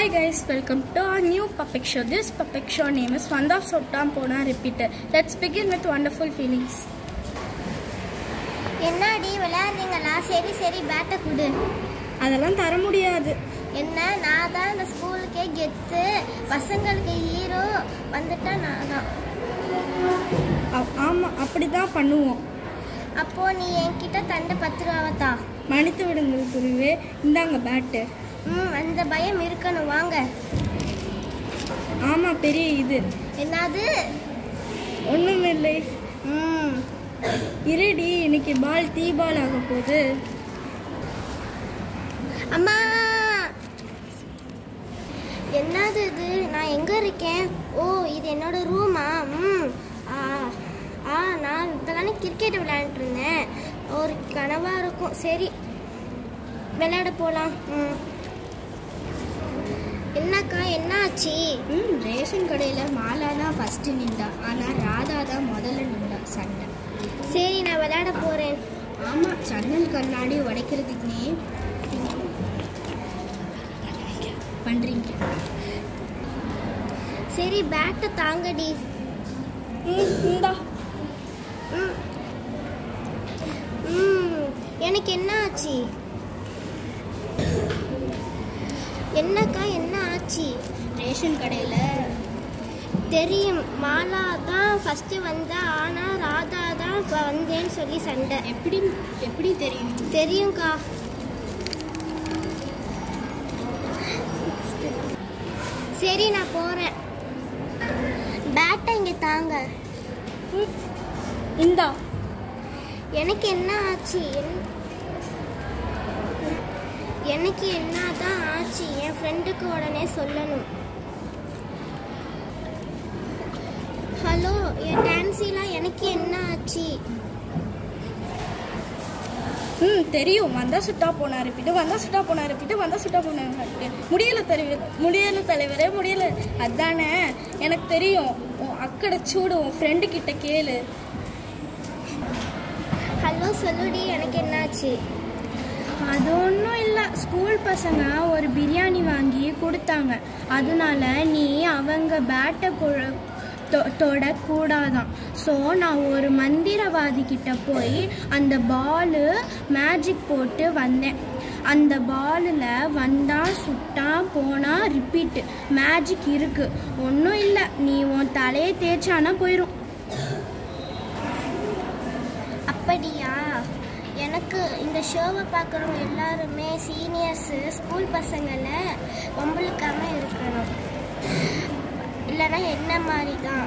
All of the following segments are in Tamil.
Hi guys, welcome to our new puppet show. This puppet show name is Vanda Sottam Pona Repeater. Let's begin with wonderful feelings. என்னடி விளையாடுறீங்களா சரி சரி பேட்டை கொடு அதெல்லாம் தர முடியாது என்ன நான் தான் இந்த ஸ்கூலுக்கே கெத்து பசங்களுக்கு ஹீரோ வந்துட்டா நான் தான் ஆ- ஆமா அப்படிதான் பண்ணுவோம் அப்போ நீ என்கிட்ட தண்டை பத்து ரூபாவத்தா மன்னித்து விடுங்கள் குருவே இந்தாங்க பேட்டு ம் அந்த பயம் இருக்கணும் வாங்க ஆமா பெரிய இது என்னது ஒண்ணுமில்லை ம் இருடி இன்னைக்கு பால் தீ பால் ஆக போகுது அம்மா என்னது இது நான் எங்க இருக்கேன் ஓ இது என்னோட ரூமா ம் ஆ ஆ நான் இப்போதானே கிரிக்கெட் விளையாண்டுட்டு இருந்தேன் ஒரு கனவா இருக்கும் சரி விளையாட போலாம் ம் என்னக்கா என்ன ஆச்சு ம் ரேஷன் கடையில் மாலா தான் ஃபஸ்ட்டு நின்றா ஆனால் ராதா தான் முதல்ல நின்றா சண்டை சரி நான் விளையாட போறேன் ஆமாம் ஜன்னல் கண்ணாடி உடைக்கிறதுக்குனே பண்ணுறீங்க சரி பேட்டை தாங்கடி ம் இந்தா ம் ம் எனக்கு என்ன ஆச்சு என்னக்கா என்ன ஆச்சு ரேஷன் கடையில் தெரியும் மாலா தான் ஃபர்ஸ்ட் வந்தா ஆனா ராதா தான் வ- வந்தேன்னு சொல்லி சண்டை எப்படி எப்படி தெரியும் தெரியும்க்கா சரி நான் போறேன் பேட்டை இங்க தாங்க ம், இந்தா எனக்கு என்ன ஆச்சு என்- எனக்கு என்ன தான் ஆச்சு என் ஃப்ரெண்டுக்கு உடனே சொல்லணும் ஹலோ என் டான்ஸிலாம் எனக்கு என்ன ஆச்சு ம் தெரியும் வந்தா சுட்டா போனா ரிப்பீட்டு வந்தா சுட்டா போனா ரிப்பீட்டு வந்தா சுட்டா போனா repeat. முடியல தலைவர் முடியல தலைவரே முடியல அதானே எனக்கு தெரியும் உன் அக்கடை சூடு உன் ஃப்ரெண்டு கிட்ட கேளு ஹலோ சொல்லுடி எனக்கு என்னாச்சு அது ஒன்றும் இல்லை ஸ்கூல் பசங்க ஒரு பிரியாணி வாங்கி கொடுத்தாங்க அதனால நீ அவங்க பேட்டை குழ- தொ- தொடக்கூடாதான் ஸோ நான் ஒரு மந்திரவாதி கிட்ட போய் அந்த பாலு மேஜிக் போட்டு வந்தேன் அந்த பாலில் வந்தா சுட்டா போனா ரிப்பீட்டு மேஜிக் இருக்கு ஒன்றும் இல்லை நீ உன் தலையை தேய்ச்சானா போயிடும் அப்படியா எனக்கு இந்த ஷோவை பார்க்குறவங்க எல்லாருமே சீனியர்ஸு ஸ்கூல் பசங்களை வம்பளுக்காம இருக்கணும் இல்லைன்னா என்ன மாதிரி தான்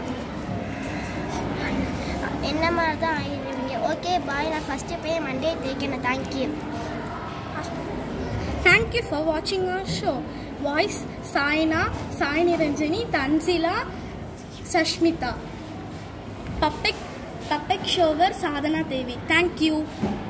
என்ன மாதிரி தான் ஆயிடுவீங்க ஓகே பாய் நான் ஃபஸ்ட்டு போய் மண்டே தேய்க்கணும் thank you Thank you for watching our show. Voice Saina, Sai Niranjani, Tanzila, Sashmita. Puppet, puppet shower Sadhana Devi. Thank you.